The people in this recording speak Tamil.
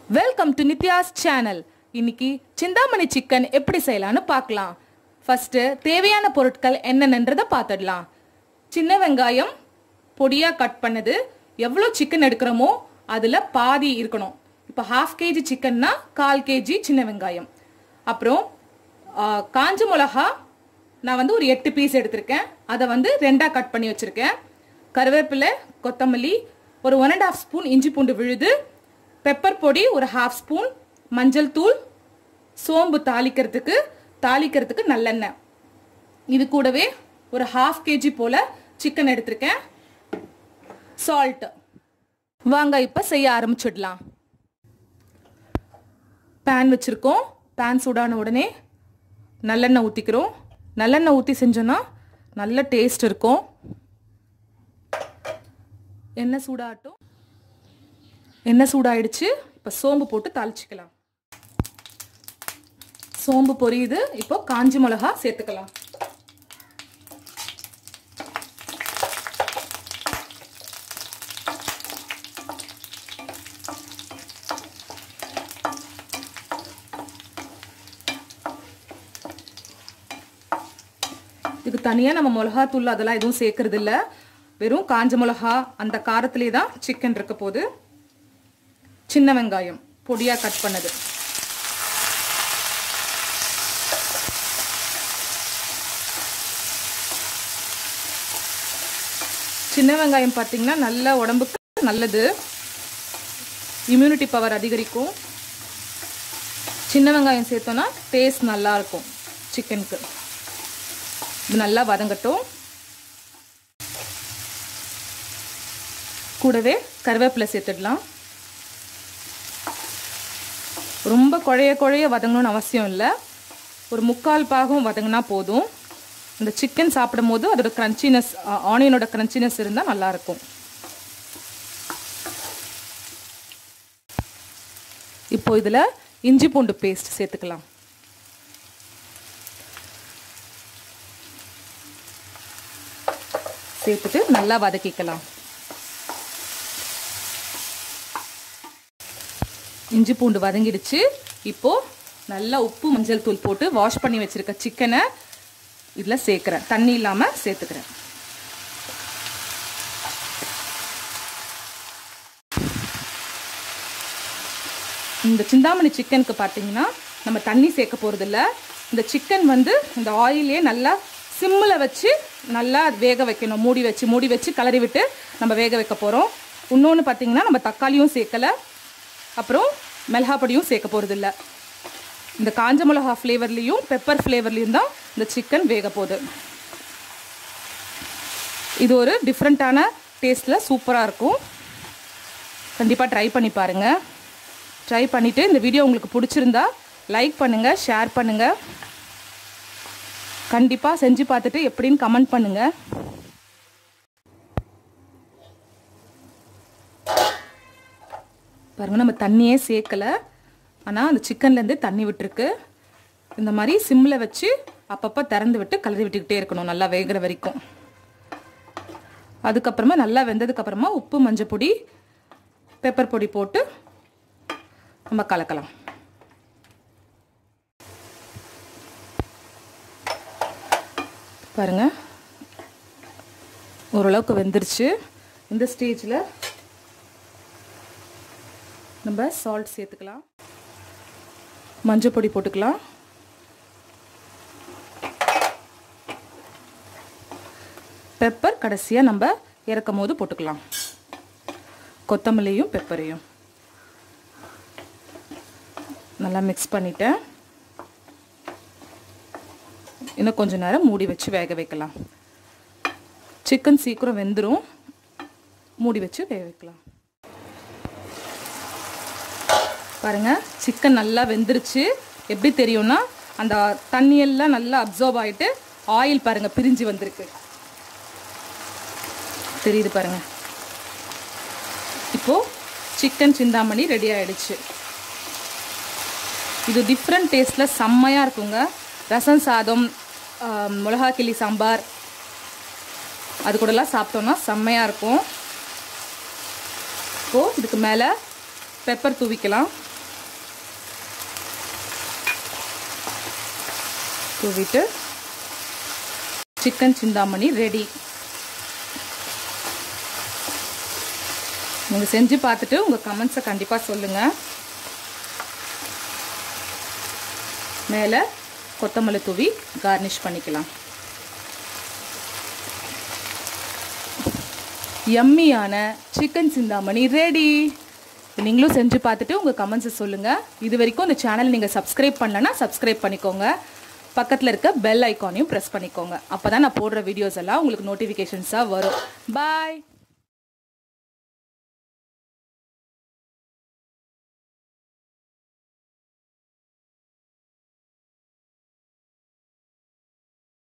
வெல்கம் டு நித்யாஸ் சேனல் இன்னைக்கு சிந்தாமணி சிக்கன் எப்படி செய்யலாம்னு பார்க்கலாம் ஃபர்ஸ்ட் தேவையான பொருட்கள் என்னென்னன்றதை பார்த்துடலாம் சின்ன வெங்காயம் பொடியா கட் பண்ணது எவ்வளோ சிக்கன் எடுக்கிறோமோ அதில் பாதி இருக்கணும் இப்போ ஹாஃப் கேஜி சிக்கன்னா கால் கேஜி சின்ன வெங்காயம் அப்புறம் ஆ, காஞ்ச மிளகா நான் வந்து ஒரு எட்டு பீஸ் எடுத்திருக்கேன் அதை வந்து ரெண்டா கட் பண்ணி வச்சிருக்கேன் கருவேப்பிலை கொத்தமல்லி ஒரு ஒன் அண்ட் ஹாஃப் ஸ்பூன் இஞ்சி பூண்டு விழுது பெப்பர் பொடி ஒரு ஹாஃப் ஸ்பூன் மஞ்சள் தூள் சோம்பு தாளிக்கிறதுக்கு தாளிக்கிறதுக்கு நல்லெண்ணெய் இது கூடவே ஒரு ஹாஃப் கேஜி போல சிக்கன் எடுத்திருக்கேன் சால்ட் வாங்க இப்போ செய்ய ஆரம்பிச்சிடலாம் பேன் வச்சுருக்கோம் பேன் சூடான உடனே நல்லெண்ணெய் ஊற்றிக்கிறோம் நல்லெண்ணெய் ஊற்றி செஞ்சோன்னா நல்ல டேஸ்ட் இருக்கும் எண்ணெய் சூடாகட்டும் எண்ணெய் சூடாயிடுச்சு இப்போ சோம்பு போட்டு தாளிச்சிக்கலாம் சோம்பு பொரியுது இப்போ காஞ்சி மிளகா சேர்த்துக்கலாம் இதுக்கு தனியாக நம்ம மிளகாத்தூள் அதெல்லாம் எதுவும் சேர்க்கறது இல்ல வெறும் காஞ்ச மிளகா அந்த காரத்திலே தான் சிக்கன் இருக்க போது சின்ன வெங்காயம் பொடியாக கட் பண்ணது சின்ன வெங்காயம் பார்த்தீங்கன்னா நல்ல உடம்புக்கு நல்லது இம்யூனிட்டி பவர் அதிகரிக்கும் சின்ன வெங்காயம் சேர்த்தோன்னா டேஸ்ட் நல்லா இருக்கும் சிக்கனுக்கு இது நல்லா வதங்கட்டும் கூடவே கருவேப்பிலை சேர்த்துடலாம் ரொம்ப குழைய குழைய வதங்கணும்னு அவசியம் இல்லை ஒரு முக்கால் பாகம் வதங்கினா போதும் இந்த சிக்கன் சாப்பிடும் போது அதோட கிரன்ச்சினஸ் ஆனியனோட கிரன்ச்சினஸ் இருந்தால் நல்லாயிருக்கும் இப்போ இதில் இஞ்சி பூண்டு பேஸ்ட் சேர்த்துக்கலாம் சேர்த்துட்டு நல்லா வதக்கிக்கலாம் இஞ்சி பூண்டு வதங்கிடுச்சு இப்போ நல்லா உப்பு மஞ்சள் தூள் போட்டு வாஷ் பண்ணி வச்சிருக்க சிக்கனை இதில் சேர்க்குறேன் தண்ணி இல்லாமல் சேர்த்துக்கிறேன் இந்த சிந்தாமணி சிக்கனுக்கு பார்த்தீங்கன்னா நம்ம தண்ணி சேர்க்க போகிறதில்ல இந்த சிக்கன் வந்து இந்த ஆயிலே நல்லா சிம்மில் வச்சு நல்லா வேக வைக்கணும் மூடி வச்சு மூடி வச்சு கிளறி விட்டு நம்ம வேக வைக்க போகிறோம் இன்னொன்று பார்த்தீங்கன்னா நம்ம தக்காளியும் சேர்க்கலை அப்புறம் மிளகா பொடியும் சேர்க்க போகிறதில்ல இந்த காஞ்ச மிளகா ஃப்ளேவர்லேயும் பெப்பர் ஃப்ளேவர்லேயும் தான் இந்த சிக்கன் வேக போகுது இது ஒரு டிஃப்ரெண்ட்டான டேஸ்ட்டில் சூப்பராக இருக்கும் கண்டிப்பாக ட்ரை பண்ணி பாருங்கள் ட்ரை பண்ணிவிட்டு இந்த வீடியோ உங்களுக்கு பிடிச்சிருந்தா லைக் பண்ணுங்கள் ஷேர் பண்ணுங்கள் கண்டிப்பாக செஞ்சு பார்த்துட்டு எப்படின்னு கமெண்ட் பண்ணுங்கள் பாருங்க நம்ம தண்ணியே சேர்க்கலை ஆனால் அந்த சிக்கன்லேருந்து தண்ணி விட்டுருக்கு இந்த மாதிரி சிம்மில் வச்சு அப்பப்போ திறந்து விட்டு கலரி விட்டுக்கிட்டே இருக்கணும் நல்லா வேகிற வரைக்கும் அதுக்கப்புறமா நல்லா வெந்ததுக்கப்புறமா உப்பு மஞ்சள் பொடி பெப்பர் பொடி போட்டு நம்ம கலக்கலாம் பாருங்க ஓரளவுக்கு வெந்துருச்சு இந்த ஸ்டேஜில் நம்ம சால்ட் சேர்த்துக்கலாம் மஞ்சள் பொடி போட்டுக்கலாம் பெப்பர் கடைசியாக நம்ம இறக்கும் போது போட்டுக்கலாம் கொத்தமல்லியும் பெப்பரையும் நல்லா மிக்ஸ் பண்ணிட்டேன் இன்னும் கொஞ்ச நேரம் மூடி வச்சு வேக வைக்கலாம் சிக்கன் சீக்கிரம் வெந்துடும் மூடி வச்சு வேக வைக்கலாம் பாருங்க சிக்கன் நல்லா வெந்துருச்சு எப்படி தெரியும்னா அந்த தண்ணியெல்லாம் நல்லா அப்சர்வ் ஆகிட்டு ஆயில் பாருங்க பிரிஞ்சு வந்திருக்கு தெரியுது பாருங்க இப்போ சிக்கன் சிந்தாமணி ரெடி ஆயிடுச்சு இது டிஃப்ரெண்ட் டேஸ்ட்டில் செம்மையாக இருக்குங்க ரசம் சாதம் ஆம், மிளகா கிள்ளி சாம்பார் அது கூடலாம் சாப்பிட்டோன்னா செம்மையாக இருக்கும் இப்போது இதுக்கு மேலே பெப்பர் தூவிக்கலாம் தூவிட்டு சிக்கன் சிந்தாமணி ரெடி நீங்கள் செஞ்சு பார்த்துட்டு உங்கள் கமெண்ட்ஸை கண்டிப்பாக சொல்லுங்கள் மேலே கொத்தமல்லி தூவி கார்னிஷ் பண்ணிக்கலாம் யம்மியான சிக்கன் சிந்தாமணி ரெடி நீங்களும் செஞ்சு பார்த்துட்டு உங்கள் கமெண்ட்ஸை சொல்லுங்கள் இது வரைக்கும் இந்த சேனலை நீங்கள் சப்ஸ்கிரைப் பண்ணலன்னா சப்ஸ்கிரைப் பண்ணிக்கோங்க பக்கத்தில் இருக்க பெல் ஐக்கானையும் ப்ரெஸ் பண்ணிக்கோங்க அப்போ தான் நான் போடுற வீடியோஸ் எல்லாம் உங்களுக்கு நோட்டிஃபிகேஷன்ஸாக வரும் பாய்